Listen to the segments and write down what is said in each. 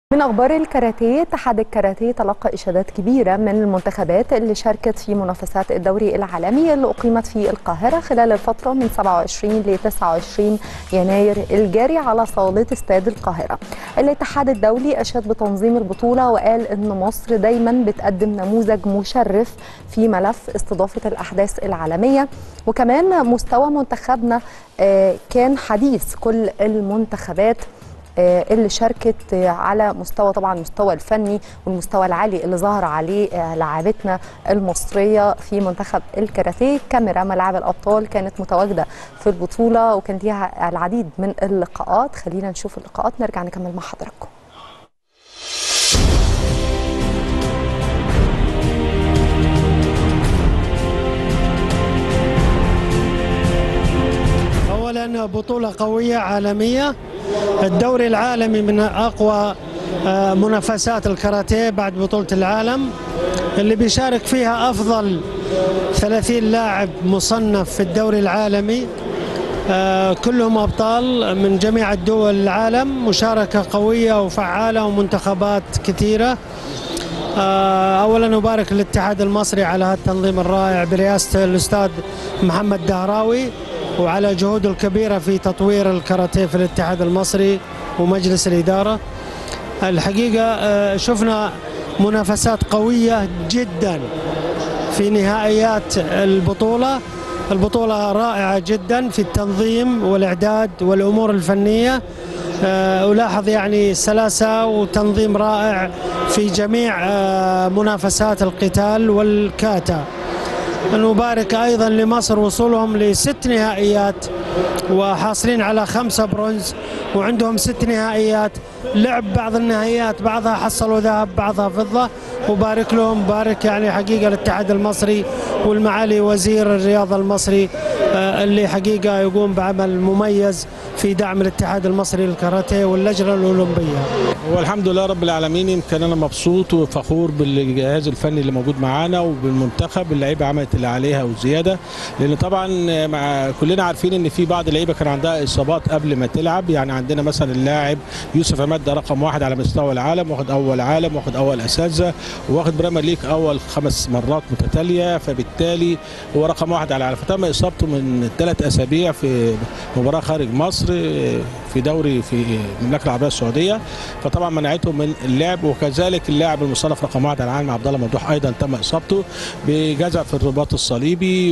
من اخبار الكاراتيه اتحاد الكاراتيه تلقى اشادات كبيره من المنتخبات اللي شاركت في منافسات الدوري العالمي اللي اقيمت في القاهره خلال الفتره من 27 ل 29 يناير الجاري على صاله استاد القاهره. الاتحاد الدولي اشاد بتنظيم البطوله وقال ان مصر دايما بتقدم نموذج مشرف في ملف استضافه الاحداث العالميه وكمان مستوى منتخبنا كان حديث كل المنتخبات اللي شاركت على مستوى طبعا المستوى الفني والمستوى العالي اللي ظهر عليه لاعبتنا المصريه في منتخب الكاراتيه كاميرا ملاعب الابطال كانت متواجده في البطوله وكان ليها العديد من اللقاءات خلينا نشوف اللقاءات نرجع نكمل مع حضراتكم اولا بطوله قويه عالميه الدوري العالمي من اقوى منافسات الكاراتيه بعد بطوله العالم اللي بيشارك فيها افضل 30 لاعب مصنف في الدوري العالمي كلهم ابطال من جميع الدول العالم مشاركه قويه وفعاله ومنتخبات كثيره اولا نبارك الاتحاد المصري على هذا التنظيم الرائع برئاسه الاستاذ محمد دهراوي وعلى جهوده الكبيرة في تطوير الكاراتيه في الاتحاد المصري ومجلس الإدارة الحقيقة شفنا منافسات قوية جدا في نهائيات البطولة البطولة رائعة جدا في التنظيم والإعداد والأمور الفنية ألاحظ يعني سلاسة وتنظيم رائع في جميع منافسات القتال والكاتا نبارك ايضا لمصر وصولهم لست نهائيات وحاصلين على خمسه برونز وعندهم ست نهائيات لعب بعض النهائيات بعضها حصلوا ذهب بعضها فضه وبارك لهم بارك يعني حقيقه الاتحاد المصري والمعالي وزير الرياضه المصري اللي حقيقه يقوم بعمل مميز في دعم الاتحاد المصري للكاراتيه واللجنه الاولمبيه. والحمد لله رب العالمين يمكن انا مبسوط وفخور بالجهاز الفني اللي موجود معانا وبالمنتخب اللعيبه عملت اللي عليها وزياده لان طبعا مع كلنا عارفين ان في بعض اللعيبه كان عندها اصابات قبل ما تلعب يعني عندنا مثلا اللاعب يوسف عماد ده رقم واحد على مستوى العالم واخد اول عالم واخد اول اساتذه واخد بريمير ليج اول خمس مرات متتاليه فبالتالي هو رقم واحد على العالم فتم اصابته من ثلاث اسابيع في مباراه خارج مصر في دوري في المملكه العربيه السعوديه فطبعا منعته من اللعب وكذلك اللاعب المصنف رقم واحد على العالم عبد الله ممدوح ايضا تم اصابته بجزع في الرباط الصليبي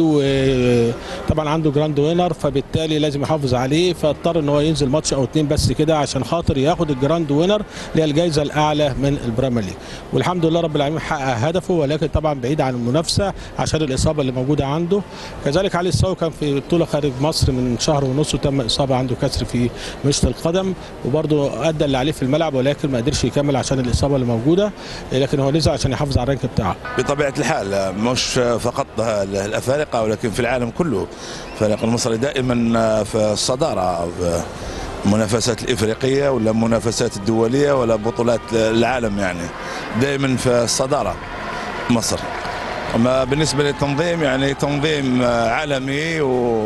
وطبعا عنده جراند وينر فبالتالي لازم يحافظ عليه فاضطر ان هو ينزل ماتش او اتنين بس كده عشان خاطر ياخد الجراند وينر اللي هي الجائزه الاعلى من البريمير ليج والحمد لله رب العالمين حقق هدفه ولكن طبعا بعيد عن المنافسه عشان الاصابه اللي موجوده عنده كذلك علي الصاوي كان في بطوله خارج مصر من شهر ونص وتم اصابه عنده كسر في مشط القدم وبرضه ادى اللي عليه في الملعب ولكن ما قدرش يكمل عشان الاصابه اللي موجوده لكن هو نزل عشان يحافظ على الرانك بتاعه بطبيعه الحال مش فقط الافارقه ولكن في العالم كله الفريق المصري دائما في الصداره في المنافسات الافريقيه ولا المنافسات الدوليه ولا بطولات العالم يعني دائما في الصداره مصر اما بالنسبه للتنظيم يعني تنظيم عالمي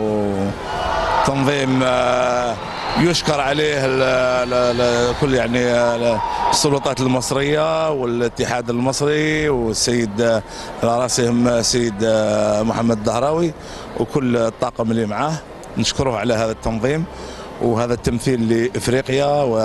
وتنظيم يشكر عليه كل يعني السلطات المصريه والاتحاد المصري والسيد على راسهم السيد محمد الدهراوي وكل الطاقم اللي معاه نشكره على هذا التنظيم وهذا التمثيل لافريقيا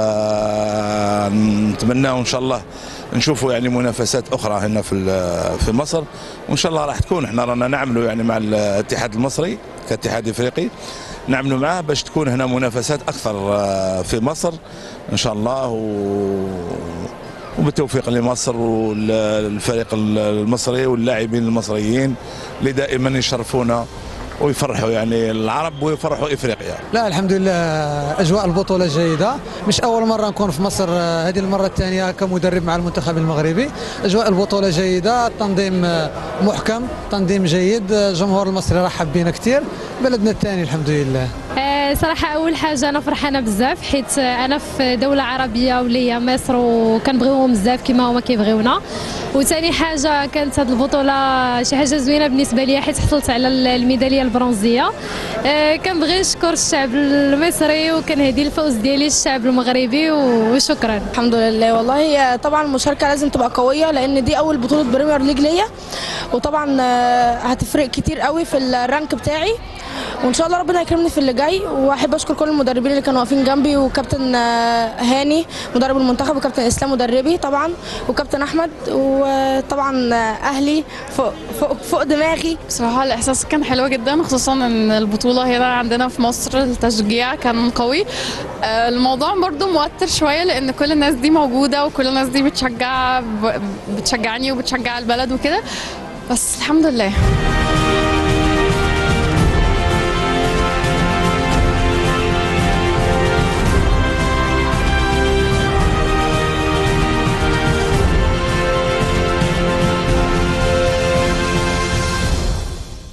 ونتمناه ان شاء الله نشوفوا يعني منافسات اخرى هنا في في مصر وان شاء الله راح تكون احنا رانا نعملوا يعني مع الاتحاد المصري كاتحاد افريقي نعملوا معاه باش تكون هنا منافسات اكثر في مصر ان شاء الله و... وبالتوفيق لمصر والفريق المصري واللاعبين المصريين اللي دائما يشرفونا ويفرحوا يعني العرب ويفرحوا افريقيا. لا الحمد لله اجواء البطوله جيده، مش اول مره نكون في مصر هذه المره الثانيه كمدرب مع المنتخب المغربي، اجواء البطوله جيده، التنظيم محكم، تنظيم جيد، الجمهور المصري رحب بنا كثير، بلدنا الثاني الحمد لله. صراحة أول حاجة أنا فرحانة بزاف حيت أنا في دولة عربية وليا مصر وكنبغيوهم بزاف كما هما كيبغيونا وثاني حاجة كانت هذه البطولة شي حاجة زوينة بالنسبة لي حيت حصلت على الميدالية البرونزية آه، كنبغي نشكر الشعب المصري وكنهدي الفوز ديالي للشعب المغربي وشكرا الحمد لله والله طبعا المشاركه لازم تبقى قويه لان دي اول بطوله بريمير ليج ليا وطبعا آه، هتفرق كتير قوي في الرانك بتاعي وان شاء الله ربنا يكرمني في اللي جاي واحب اشكر كل المدربين اللي كانوا واقفين جنبي وكابتن آه، هاني مدرب المنتخب وكابتن اسلام مدربي طبعا وكابتن احمد وطبعا آه، اهلي فوق فوق, فوق دماغي بصراحة الإحساس كان حلو جدا خصوصا إن البطولة هنا عندنا في مصر التشجيع كان قوي آه، الموضوع برضو موتر شوية لأن كل الناس دي موجودة وكل الناس دي بتشجع بتشجعني وبتشجع البلد وكده بس الحمد لله